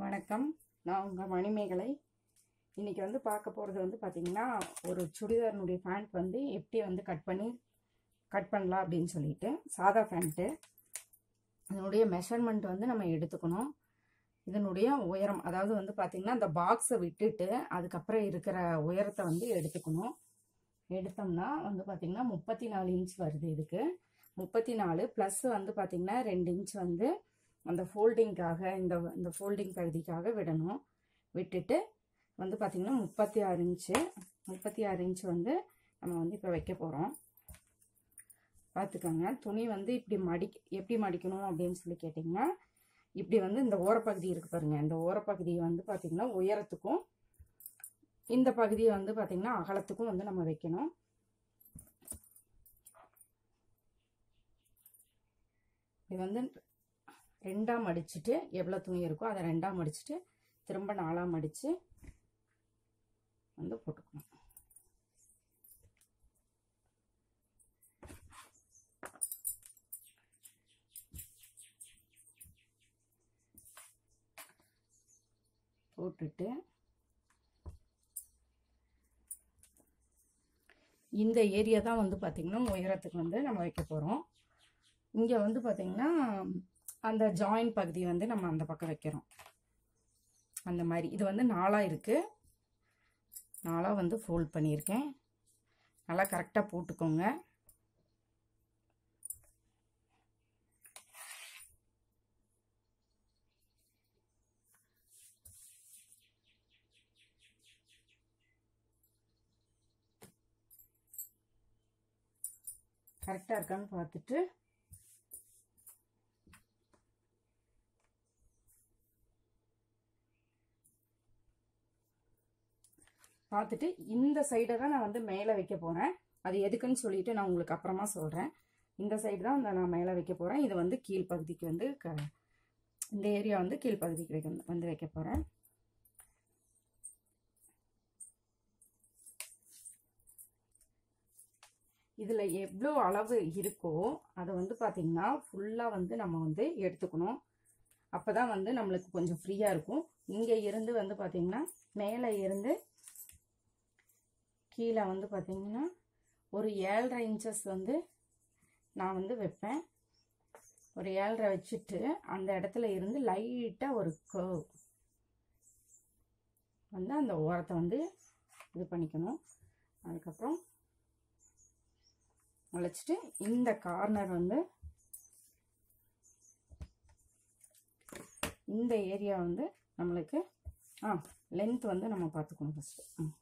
வணக்கம் நான் உங்கள் மணிமேகலை இன்றைக்கி வந்து பார்க்க போகிறது வந்து பார்த்திங்கன்னா ஒரு சுடிதாரினுடைய பேண்ட் வந்து எப்படி வந்து கட் பண்ணி கட் பண்ணலாம் அப்படின்னு சொல்லிட்டு சாதா பேண்ட்டு அதனுடைய மெஷர்மெண்ட் வந்து நம்ம எடுத்துக்கணும் இதனுடைய உயரம் அதாவது வந்து பார்த்திங்கன்னா அந்த பாக்ஸை விட்டுட்டு அதுக்கப்புறம் இருக்கிற உயரத்தை வந்து எடுத்துக்கணும் எடுத்தோம்னா வந்து பார்த்திங்கன்னா முப்பத்தி நாலு இன்ச் வருது இதுக்கு முப்பத்தி நாலு ப்ளஸ் வந்து பார்த்திங்கன்னா ரெண்டு இன்ச் வந்து அந்த ஃபோல்டிங்காக இந்த இந்த ஃபோல்டிங் பகுதிக்காக விடணும் விட்டுட்டு வந்து பார்த்திங்கன்னா முப்பத்தி ஆறு இன்ச்சு முப்பத்தி ஆறு இன்ச்சு வந்து நம்ம வந்து இப்போ வைக்க போகிறோம் பார்த்துக்கோங்க துணி வந்து இப்படி மடி எப்படி மடிக்கணும் அப்படின்னு சொல்லி கேட்டிங்கன்னா இப்படி வந்து இந்த ஓரப்பகுதி இருக்குது பாருங்கள் இந்த ஓரப்பகுதியை வந்து பார்த்திங்கன்னா உயரத்துக்கும் இந்த பகுதியை வந்து பார்த்திங்கன்னா அகலத்துக்கும் வந்து நம்ம வைக்கணும் இது வந்து ரெண்டாக மடிச்சுட்டு எவ்வளோ துணி இருக்கோ அதை ரெண்டாக மடிச்சுட்டு திரும்ப நாலாக மடித்து வந்து போட்டுக்கணும் போட்டுட்டு இந்த ஏரியா தான் வந்து பார்த்திங்கன்னா உயரத்துக்கு வந்து நம்ம வைக்க போகிறோம் இங்கே வந்து பார்த்திங்கன்னா அந்த ஜாயின் பகுதி வந்து நம்ம அந்த பக்கம் வைக்கிறோம் அந்த மாதிரி இது வந்து நாலாக இருக்குது நாலாக வந்து ஃபோல்ட் பண்ணியிருக்கேன் நல்லா கரெக்டாக போட்டுக்கோங்க கரெக்டாக இருக்கான்னு பார்த்துட்டு பார்த்துட்டு இந்த சைடை தான் நான் வந்து மேலே வைக்க போகிறேன் அது எதுக்குன்னு சொல்லிட்டு நான் உங்களுக்கு அப்புறமா சொல்கிறேன் இந்த சைடு தான் இந்த நான் மேலே வைக்க போகிறேன் இது வந்து கீழ்ப்பகுதிக்கு வந்து க இந்த ஏரியா வந்து கீழ்ப்பகுதிக்கு வைக்க வந்து வைக்க போகிறேன் இதில் எவ்வளோ அளவு இருக்கோ அதை வந்து பார்த்திங்கன்னா ஃபுல்லாக வந்து நம்ம வந்து எடுத்துக்கணும் அப்போ தான் வந்து நம்மளுக்கு கொஞ்சம் ஃப்ரீயாக இருக்கும் இங்கே இருந்து வந்து பார்த்திங்கன்னா மேலே இருந்து கீழே வந்து பார்த்திங்கன்னா ஒரு ஏழரை இன்ச்சஸ் வந்து நான் வந்து வைப்பேன் ஒரு ஏழரை வச்சுட்டு அந்த இடத்துல இருந்து லைட்டாக ஒரு கர்வ் வந்து அந்த ஓரத்தை வந்து இது பண்ணிக்கணும் அதுக்கப்புறம் வளைச்சிட்டு இந்த கார்னர் வந்து இந்த ஏரியா வந்து நம்மளுக்கு ஆ லென்த் வந்து நம்ம பார்த்துக்கணும் ஃபஸ்ட்டு ம்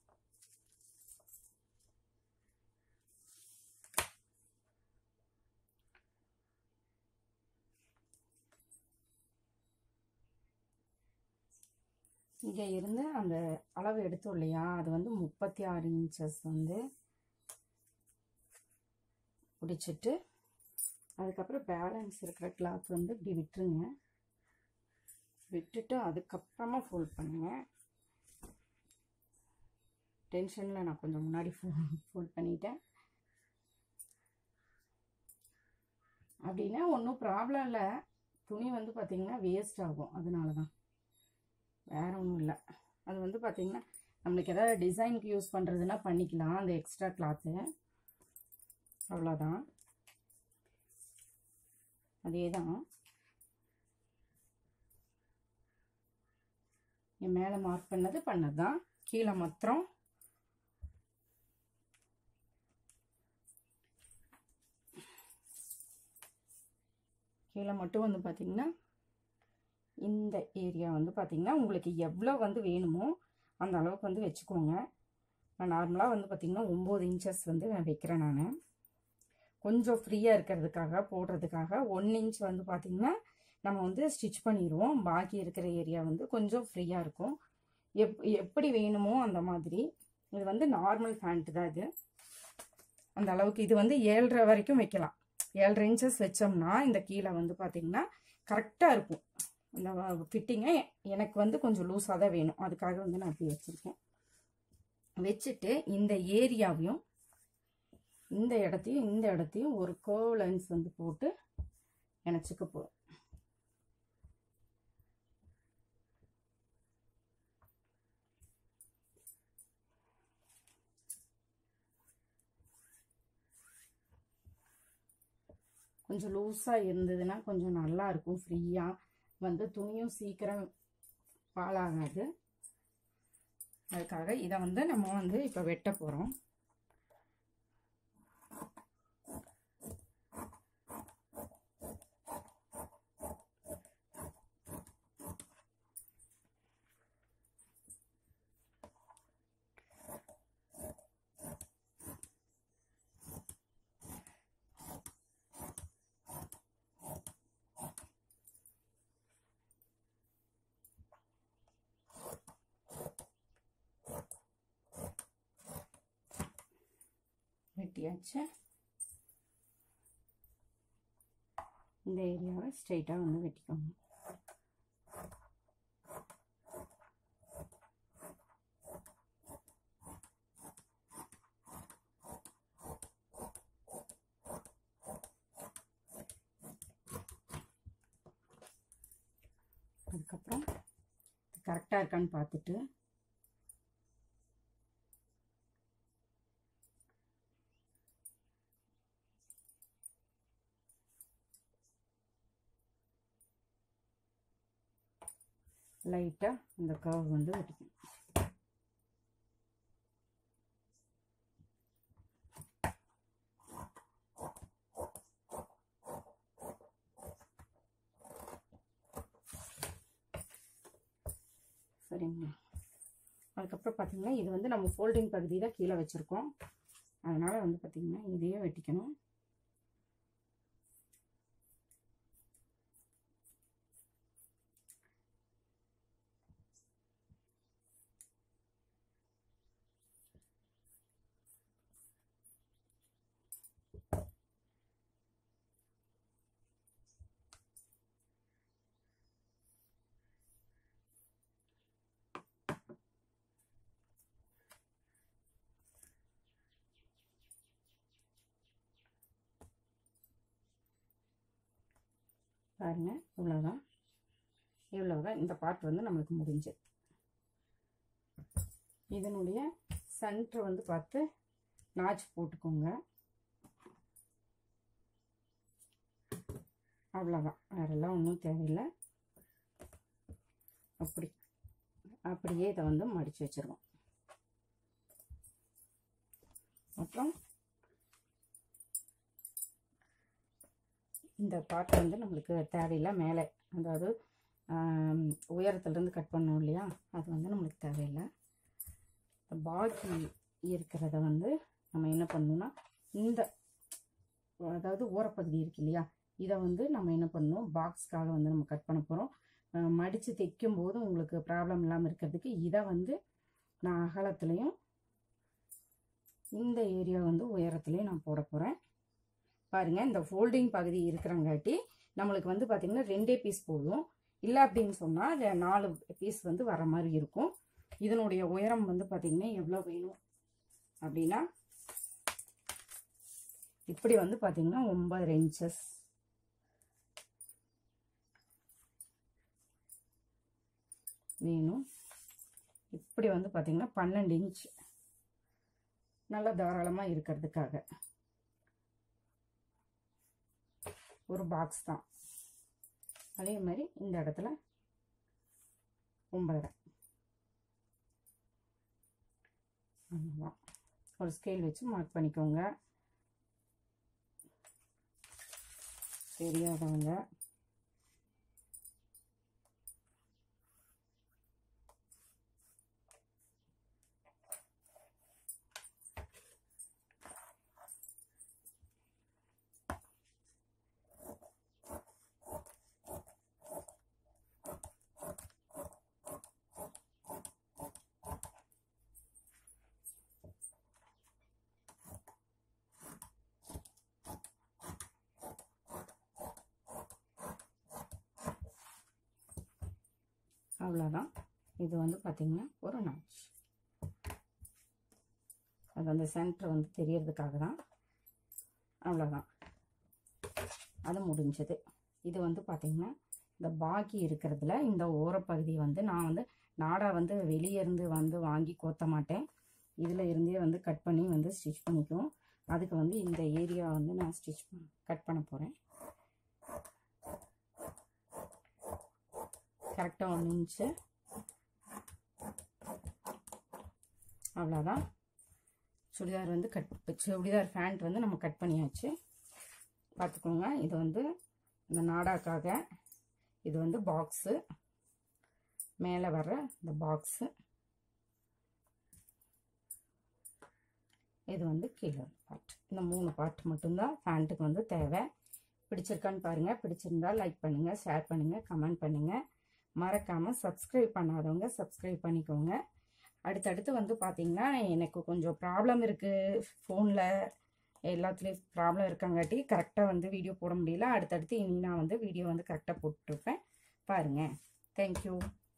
இங்கே இருந்து அந்த அளவு எடுத்தோம் இல்லையா அது வந்து முப்பத்தி ஆறு இன்ச்சஸ் வந்து பிடிச்சிட்டு அதுக்கப்புறம் பேலன்ஸ் இருக்கிற கிளாத் வந்து இப்படி விட்டுருங்க விட்டுட்டு அதுக்கப்புறமா ஃபோல்ட் பண்ணுங்க டென்ஷனில் நான் கொஞ்சம் முன்னாடி ஃபோ ஃபோல்ட் பண்ணிட்டேன் அப்படின்னா ஒன்றும் ப்ராப்ளம் இல்லை துணி வந்து பார்த்திங்கன்னா வேஸ்ட் ஆகும் அதனால தான் வேற ஒன்றும் இல்லை அது வந்து பார்த்திங்கன்னா நம்மளுக்கு எதாவது டிசைனுக்கு யூஸ் பண்ணுறதுனா பண்ணிக்கலாம் அந்த எக்ஸ்ட்ரா கிளாத்து அவ்வளோதான் அதே தான் என் மேலே மார்க் பண்ணது பண்ணது தான் கீழே மாத்திரம் கீழே மட்டும் வந்து பார்த்திங்கன்னா இந்த ஏரியா வந்து பார்த்திங்கன்னா உங்களுக்கு எவ்வளோ வந்து வேணுமோ அந்த அளவுக்கு வந்து வச்சுக்கோங்க நான் நார்மலாக வந்து பார்த்திங்கன்னா ஒம்பது இன்ச்சஸ் வந்து நான் வைக்கிறேன் நான் கொஞ்சம் ஃப்ரீயாக இருக்கிறதுக்காக போடுறதுக்காக ஒன் இன்ச் வந்து பார்த்திங்கன்னா நம்ம வந்து ஸ்டிச் பண்ணிடுவோம் பாக்கி இருக்கிற ஏரியா வந்து கொஞ்சம் ஃப்ரீயாக இருக்கும் எப் எப்படி வேணுமோ அந்த மாதிரி இது வந்து நார்மல் பேண்ட் தான் இது அந்த அளவுக்கு இது வந்து ஏழரை வரைக்கும் வைக்கலாம் ஏழரை இன்ச்சஸ் வச்சோம்னா இந்த கீழே வந்து பார்த்திங்கன்னா கரெக்டாக இருக்கும் இந்த ஃபிட்டிங்கை எனக்கு வந்து கொஞ்சம் லூஸாக தான் வேணும் அதுக்காக வந்து நான் அப்படி வச்சுருக்கேன் வச்சுட்டு இந்த ஏரியாவையும் இந்த இடத்தையும் இந்த இடத்தையும் ஒரு கர்வ் லைன்ஸ் வந்து போட்டு இணைச்சிக்க போகிறோம் கொஞ்சம் லூஸாக இருந்ததுன்னா கொஞ்சம் நல்லா இருக்கும் ஃப்ரீயாக வந்து துணியும் சீக்கிரம் பாலாகாது அதுக்காக இதை வந்து நம்ம வந்து இப்போ வெட்ட போகிறோம் வெட்டியாச்சு இந்த ஏரியாவை ஸ்ட்ரைட்டாக வந்து வெட்டிக்கோங்க அதுக்கப்புறம் கரெக்டாக இருக்கான்னு பார்த்துட்டு லைட்டாக இந்த கர்வ் வந்து வெட்டிக்கணும் சரிங்களா அதுக்கப்புறம் பார்த்தீங்கன்னா இது வந்து நம்ம ஃபோல்டிங் பகுதி தான் கீழே வச்சுருக்கோம் அதனால் வந்து பார்த்திங்கன்னா இதையே வெட்டிக்கணும் பாருங்க இவ்வளோதான் இவ்வளோதான் இந்த பார்ட் வந்து நம்மளுக்கு முடிஞ்சு இதனுடைய சென்டர் வந்து பார்த்து நாச் போட்டுக்கோங்க அவ்வளோதான் வேறெல்லாம் ஒன்றும் தேவையில்லை அப்படி அப்படியே இதை வந்து மடித்து வச்சிருவோம் அப்புறம் இந்த பார்ட் வந்து நம்மளுக்கு தேவையில்லை மேலே அதாவது உயரத்துலேருந்து கட் பண்ணோம் இல்லையா அது வந்து நம்மளுக்கு தேவையில்லை பாக்கி இருக்கிறத வந்து நம்ம என்ன பண்ணணும்னா இந்த அதாவது ஓரப்பகுதி இருக்கு இல்லையா இதை வந்து நம்ம என்ன பண்ணணும் பாக்ஸ்க்காக வந்து நம்ம கட் பண்ண போகிறோம் மடித்து தைக்கும் போது உங்களுக்கு ப்ராப்ளம் இல்லாமல் இருக்கிறதுக்கு இதை வந்து நான் அகலத்துலேயும் இந்த ஏரியா வந்து உயரத்துலேயும் நான் போட போகிறேன் பாருங்கள் இந்த ஃபோல்டிங் பகுதி இருக்கிறங்காட்டி நம்மளுக்கு வந்து பார்த்திங்கன்னா ரெண்டே பீஸ் போதும் இல்லை அப்படின்னு சொன்னால் நாலு பீஸ் வந்து வர மாதிரி இருக்கும் இதனுடைய உயரம் வந்து பார்த்திங்கன்னா எவ்வளோ வேணும் அப்படின்னா இப்படி வந்து பார்த்திங்கன்னா ஒன்பது இன்ச்சஸ் வேணும் இப்படி வந்து பார்த்திங்கன்னா பன்னெண்டு இன்ச் நல்லா தாராளமாக இருக்கிறதுக்காக ஒரு பாக்ஸ் தான் அதே மாதிரி இந்த இடத்துல ஒன்பதரை ஆமாம் ஒரு ஸ்கேல் வச்சு மார்க் பண்ணிக்கோங்க தெரியாதவங்க அவ்வளோதான் இது வந்து பார்த்திங்கன்னா ஒரு நாச் அது அந்த சென்டர் வந்து தெரியறதுக்காக தான் அவ்வளோதான் அது முடிஞ்சது இது வந்து பார்த்திங்கன்னா இந்த பாக்கி இருக்கிறதுல இந்த ஓரப்பகுதி வந்து நான் வந்து நாடா வந்து வெளியே இருந்து வந்து வாங்கி கோத்த மாட்டேன் இதில் இருந்தே வந்து கட் பண்ணி வந்து ஸ்டிச் பண்ணிக்குவோம் அதுக்கு வந்து இந்த ஏரியா வந்து நான் ஸ்டிச் கட் பண்ண போகிறேன் கரெக்டாக ஒன்று இன்ச்சு அவ்வளோதான் சுடிதார் வந்து கட் சுடிதார் பேண்ட் வந்து நம்ம கட் பண்ணியாச்சு பார்த்துக்கோங்க இது வந்து இந்த நாடாக்காக இது வந்து பாக்ஸு மேலே வர்ற இந்த பாக்ஸு இது வந்து கீழே பார்ட் இந்த மூணு பார்ட் மட்டும்தான் பேண்ட்டுக்கு வந்து தேவை பிடிச்சிருக்கான்னு பாருங்கள் பிடிச்சிருந்தா லைக் பண்ணுங்கள் ஷேர் பண்ணுங்கள் கமெண்ட் பண்ணுங்கள் மறக்காமல் சப்ஸ்கிரைப் பண்ணாதவங்க சப்ஸ்கிரைப் பண்ணிக்கோங்க அடுத்தடுத்து வந்து பார்த்திங்கன்னா எனக்கு கொஞ்சம் ப்ராப்ளம் இருக்குது ஃபோனில் எல்லாத்துலேயும் ப்ராப்ளம் இருக்கங்காட்டி கரெக்டாக வந்து வீடியோ போட முடியல அடுத்தடுத்து இனி நான் வந்து வீடியோ வந்து கரெக்டாக போட்டுருப்பேன் பாருங்கள் தேங்க்யூ